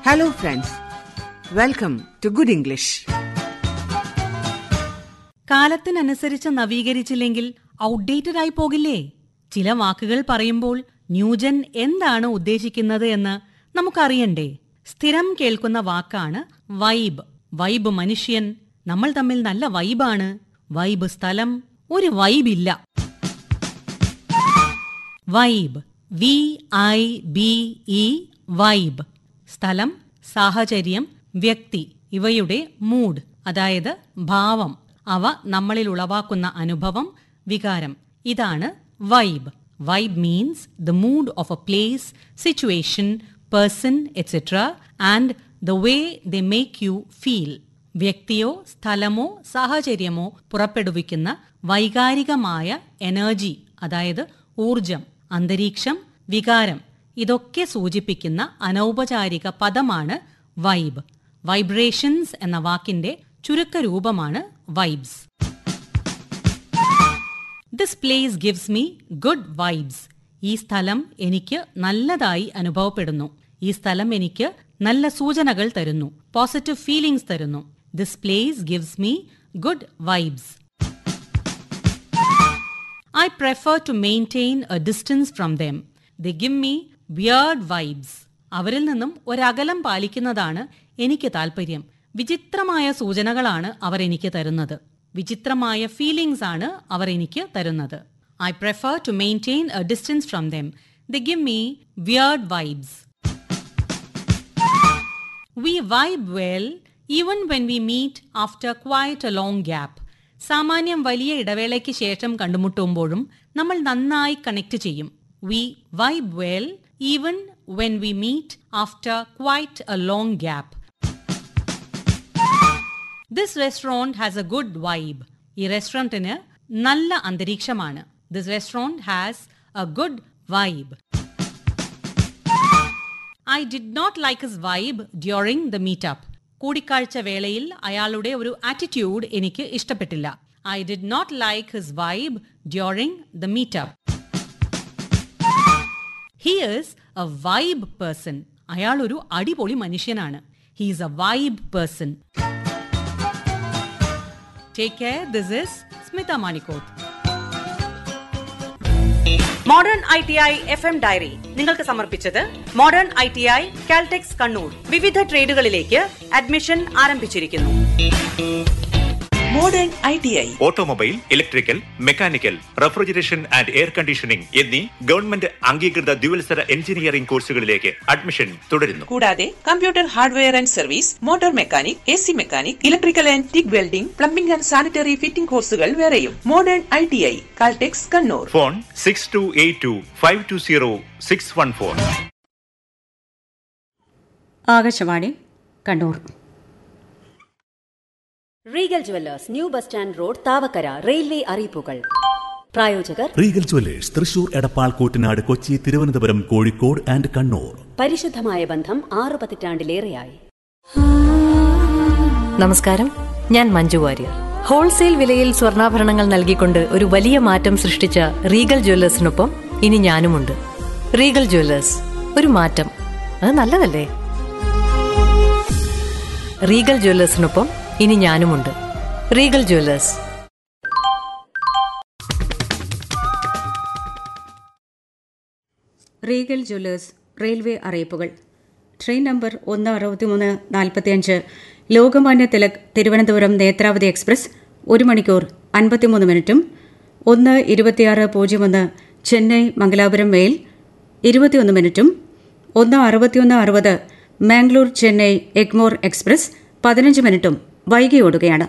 Hello, friends. Welcome to Good English. കാലത്തിനനുസരിച്ച് നവീകരിച്ചില്ലെങ്കിൽ outdated ആയി പോകില്ലേ ചില വാക്കുകൾ പറയുമ്പോൾ ന്യൂജൻ എന്താണ് ഉദ്ദേശിക്കുന്നത് എന്ന് നമുക്കറിയണ്ടേ സ്ഥിരം കേൾക്കുന്ന വാക്കാണ് വൈബ് വൈബ് മനുഷ്യൻ നമ്മൾ തമ്മിൽ നല്ല വൈബാണ് വൈബ് സ്ഥലം ഒരു വൈബില്ല vibe V I B E vibe സ്ഥലം സാഹചര്യം വ്യക്തി ഇവയുടെ മൂഡ് അതായത് ഭാവം അവ നമ്മളിൽ ഉളവാക്കുന്ന അനുഭവം വികാരം ഇതാണ് vibe vibe means the mood of a place situation person etcetera and the way they make you feel വ്യക്തിയോ സ്ഥലമോ സാഹചര്യമോ പുറപ്പെടുവിക്കുന്ന വൈകാരികമായ എനർജി അതായത് ഊർജം അന്തരീക്ഷം വികാരം ഇതൊക്കെ സൂചിപ്പിക്കുന്ന അനൗപചാരിക പദമാണ് വൈബ് വൈബ്രേഷൻസ് എന്ന വാക്കിന്റെ ചുരുക്കരൂപമാണ് vibes this place gives me good vibes ഈ സ്ഥലം എനിക്ക് നല്ലതായി അനുഭവപ്പെടുന്നു ഈ സ്ഥലം എനിക്ക് നല്ല സൂചനകൾ തരുന്നു പോസിറ്റീവ് ഫീലിംഗ്സ് തരുന്നു this place gives me good vibes I prefer to maintain a distance from them. They give me weird vibes. അവരിൽ നിന്നും ഒരകലം പാലിക്കുന്നതാണ് എനിക്ക് താല്പര്യം വിചിത്രമായ സൂചനകളാണ് അവർ എനിക്ക് തരുന്നത് വിചിത്രമായ ഫീലിംഗ്സ് ആണ് അവർ എനിക്ക് തരുന്നത് I prefer to maintain a distance from them they give me weird vibes we vibe well even when we meet after quite a long gap സാമാന്യം വലിയ ഇടവേളയ്ക്ക് ശേഷം കണ്ടുമുട്ടുമ്പോഴും നമ്മൾ നന്നായി കണക്ട് ചെയ്യും we vibe well even when we meet after quite a long gap this restaurant has a good vibe ഈ റെസ്റ്റോറൻറ്റിന് നല്ല അന്തരീക്ഷമാണ് this restaurant has a good vibe I did not like his vibe during the meetup കൂടിക്കാഴ്ച വേളയിൽ അയാളുടെ ഒരു attitude എനിക്ക് ഇഷ്ടപ്പെട്ടില്ല I did not like his vibe during the meetup he is a vibe person അയാൾ ഒരു അടിപൊളി മനുഷ്യനാണ് he is a vibe person take care this is Smitha Manikkoth modern I T I F M diary നിങ്ങൾക്ക് സമർപ്പിച്ചത് modern I T I Caltex Kannur വിവിധ ട്രേഡുകളിലേക്ക് admission ആരംഭിച്ചിരിക്കുന്നു modern I T I automobile electrical mechanical refrigeration and air conditioning എന്നീ government അംഗീകൃത ദ്വിവത്സര engineering കോഴ്സുകളിലേക്ക് admission തുടരുന്നു കൂടാതെ computer hardware and service motor mechanic A C mechanic electrical and TIG welding plumbing and sanitary fitting കോഴ്സുകൾ വേറെയും modern I T I Caltex Kannur phone six two eight two five two zero six one four Akashvani Kannur Regal jewellers new bus stand road Thavakkara railway അറിയിപ്പുകൾ പ്രായോജകർ Regal jewellers Thrissur Edappal Koottanad Kochi Thiruvananthapuram Kozhikode and Kannur പരിശുദ്ധമായ ബന്ധം ആറു പതിറ്റാണ്ടിലേറെയായി നമസ്കാരം ഞാൻ മഞ്ജു വാര്യർ ഹോൾസെയിൽ വിലയിൽ സ്വർണ്ണാഭരണങ്ങൾ നൽകിക്കൊണ്ട് ഒരു വലിയ മാറ്റം സൃഷ്ടിച്ച റീഗൽ ജ്വല്ലേഴ്സിനൊപ്പം ഇനി ഞാനുമുണ്ട് റീഗൽ ജ്വല്ലേഴ്സ് ഒരു മാറ്റം അത് നല്ലതല്ലേ റീഗൽ ജ്വല്ലേഴ്സിനൊപ്പം ഇനി ഞാനുമുണ്ട് Regal jewellers Regal jewellers railway അറിയിപ്പുകൾ ട്രെയിൻ നമ്പർ ഒന്ന് അറുപത്തിമൂന്ന് നാൽപ്പത്തിയഞ്ച് ലോകമാന്യ തിലക് തിരുവനന്തപുരം നേത്രാവതി എക്സ്പ്രസ് ഒരു മണിക്കൂർ അൻപത്തിമൂന്ന് മിനിറ്റും ഒന്ന് ഇരുപത്തിയാറ് പൂജ്യം ഒന്ന് ചെന്നൈ മംഗലാപുരം മെയിൽ ഇരുപത്തിയൊന്ന് മിനിറ്റും ഒന്ന് അറുപത്തിയൊന്ന് അറുപത് മാംഗ്ലൂർ ചെന്നൈ എഗ്മോർ എക്സ്പ്രസ് പതിനഞ്ച് മിനിറ്റും വൈകി ഓടുകയാണ്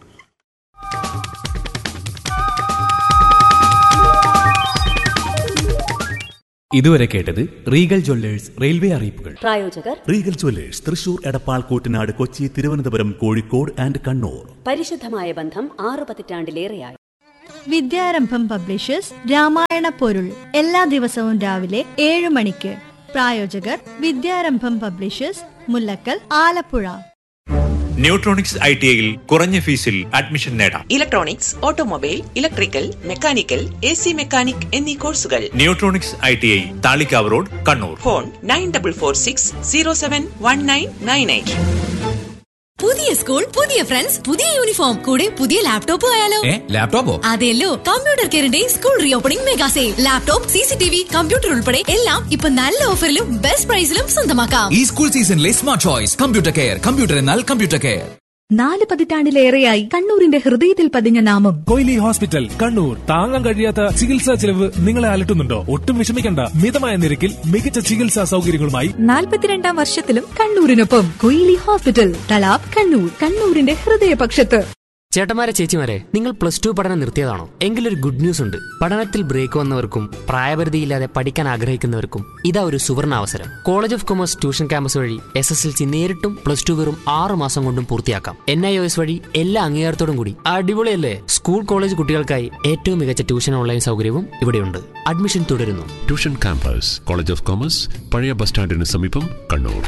ഇതുവരെ കേട്ടത് റീഗൽ ജ്വല്ലേഴ്സ് റെയിൽവേ അറിയിപ്പുകൾ പ്രായോജകർ Regal jewellers Thrissur Edappal Koottanad Kochi Thiruvananthapuram Kozhikode and Kannur പരിശുദ്ധമായ ബന്ധം ആറു പതിറ്റാണ്ടിലേറെയായി വിദ്യാരംഭം പബ്ലിഷേഴ്സ് രാമായണ പൊരുൾ എല്ലാ ദിവസവും രാവിലെ ഏഴ് മണിക്ക് പ്രായോജകർ Vidyarambham publishers Mullakkal Alappuzha Neutronics I T ഐയിൽ കുറഞ്ഞ ഫീസിൽ അഡ്മിഷൻ നേടാം electronics automobile electrical mechanical A C mechanic എന്നീ കോഴ്സുകൾ Neutronics I T I Thalikkavu road Kannur phone nine double four six zero seven one nine nine eight പുതിയ സ്കൂൾ പുതിയ ഫ്രണ്ട്സ് പുതിയ യൂണിഫോം കൂടെ പുതിയ ലാപ്ടോപ്പ് ആയാലോ ലാപ്ടോപ്പോ അതെല്ലോ കമ്പ്യൂട്ടർ കെയറിന്റെ school reopening mega sale laptop C C T V computer ഉൾപ്പെടെ എല്ലാം ഇപ്പൊ നല്ല ഓഫറിലും ബെസ്റ്റ് പ്രൈസിലും സ്വന്തമാക്കാം ഈ സ്കൂൾ സീസണിലെ smart choice computer care computer എന്നാൽ കമ്പ്യൂട്ടർ കെയർ നാല് പതിറ്റാണ്ടിലേറെയായി കണ്ണൂരിന്റെ ഹൃദയത്തിൽ പതിഞ്ഞ നാമം കൊയിലി ഹോസ്പിറ്റൽ കണ്ണൂർ താങ്ങാൻ കഴിയാത്ത ചികിത്സാ ചെലവ് നിങ്ങളെ അലട്ടുന്നുണ്ടോ ഒട്ടും വിഷമിക്കണ്ട മിതമായ നിരക്കിൽ മികച്ച ചികിത്സാ സൗകര്യങ്ങളുമായി നാൽപ്പത്തിരണ്ടാം വർഷത്തിലും കണ്ണൂരിനൊപ്പം കൊയിലി ഹോസ്പിറ്റൽ തലാബ് കണ്ണൂർ കണ്ണൂരിന്റെ ഹൃദയപക്ഷത്ത് ചേട്ടന്മാരെ ചേച്ചിമാരെ നിങ്ങൾ പ്ലസ് ടു പഠനം നിർത്തിയതാണോ എങ്കിലൊരു ഗുഡ് ന്യൂസ് ഉണ്ട് പഠനത്തിൽ ബ്രേക്ക് വന്നവർക്കും പ്രായപരിധിയില്ലാതെ പഠിക്കാൻ ആഗ്രഹിക്കുന്നവർക്കും ഇതാ ഒരു സുവർണ അവസരം college of commerce tuition campus വഴി എസ് എസ് എൽ സി നേരിട്ടും പ്ലസ് ടു വെറും ആറ് മാസം കൊണ്ടും പൂർത്തിയാക്കാം എൻ ഐ ഒ എസ് വഴി എല്ലാ അംഗീകാരത്തോടും കൂടി അടിപൊളിയല്ലേ സ്കൂൾ കോളേജ് കുട്ടികൾക്കായി ഏറ്റവും മികച്ച ട്യൂഷൻ ഓൺലൈൻ സൗകര്യവും ഇവിടെയുണ്ട് അഡ്മിഷൻ തുടരുന്നു tuition campus college of commerce പഴയ ബസ് സ്റ്റാൻഡിന് സമീപം കണ്ണൂർ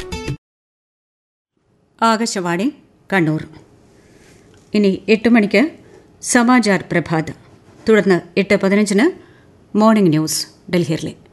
ആകാശവാണി കണ്ണൂർ ഇനി എട്ട് മണിക്ക് സമാചാർ പ്രഭാത് തുടർന്ന് എട്ട് പതിനഞ്ചിന് മോർണിംഗ് ന്യൂസ് ഡൽഹിയിലെ